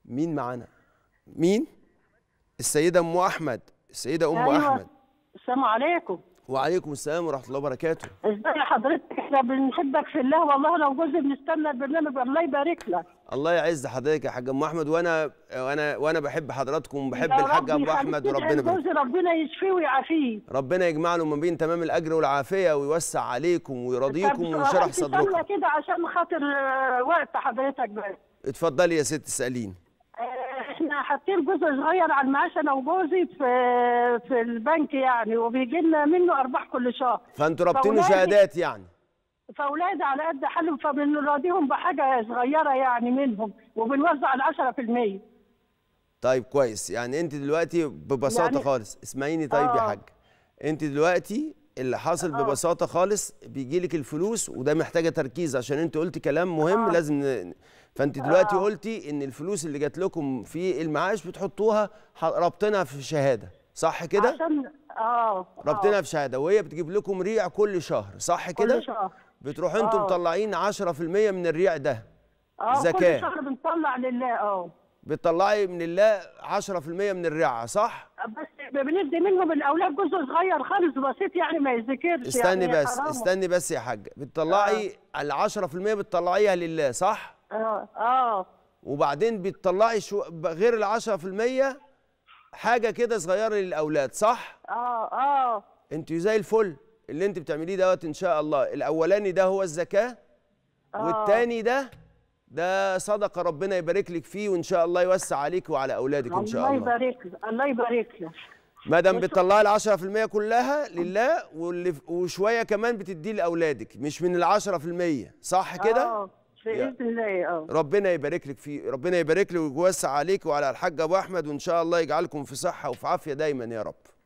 مين معانا مين السيده ام احمد السيده ام أيوة. احمد السلام عليكم وعليكم السلام ورحمه الله وبركاته ازاي حضرتك احنا بنحبك في الله والله لو جوزي بنستنى البرنامج الله يبارك لك الله يعز حضرتك يا حاج ام احمد وانا وانا وانا بحب حضراتكم وبحب يا الحاج رب ابو يخليك احمد تدعي وربنا يبارك جوزي ربنا يشفيه ويعافيه ربنا يجمع له ما بين تمام الاجر والعافيه ويوسع عليكم ويرضيكم طب ويشرح أنت صدركم سامية كده عشان خاطر آه، وقت حضرتك بس اتفضلي يا ست اساليني آه، احنا حاطين جزء صغير على المعاش انا وجوزي في في البنك يعني وبيجي لنا منه ارباح كل شهر فانتوا رابطينه فأولادي- شهادات يعني فاولادي على قد حالهم فبنراضيهم بحاجه صغيره يعني منهم وبنوزع ال 10% طيب كويس يعني انت دلوقتي ببساطه يعني- خالص اسمعيني طيب يا آه. حاج انت دلوقتي اللي حاصل ببساطه خالص بيجي لك الفلوس وده محتاجه تركيز عشان انت قلتي كلام مهم آه. لازم ن... فانت دلوقتي آه. قلتي ان الفلوس اللي جات لكم في المعاش بتحطوها ح- رابطينها في شهاده صح كده عشان اه رابطينها آه. في شهاده وهي بتجيب لكم ريع كل شهر صح كده كل شهر بتروحوا انتم آه. مطلعين 10% من الريع ده اه زكاة. كل شهر بنطلع لله اه بتطلعي من الله 10% من الريعه صح بس بندي منهم الاولاد جزء صغير خالص بسيط يعني ما يذكرش استني يعني بس حرام. استني بس يا حاج بتطلعي ال 10% بتطلعيها لله صح اه اه وبعدين بتطلعي شو ب- غير ال 10% حاجه كده صغيره للاولاد صح اه اه انت زي الفل اللي انت بتعمليه دوت ان شاء الله الاولاني ده هو الزكاه آه. والتاني ده ده صدقه ربنا يبارك لك فيه وان شاء الله يوسع عليك وعلى اولادك ان شاء الله الله يبارك لك الله يبارك لك ما دام بتطلعي ال 10% كلها لله واللي وشويه كمان بتديه لاولادك مش من ال 10% صح كده؟ اه باذن الله اه ربنا يبارك لك فيه ربنا يبارك لك ويوسع عليك وعلى الحاج ابو احمد وان شاء الله يجعلكم في صحه وفي عافيه دايما يا رب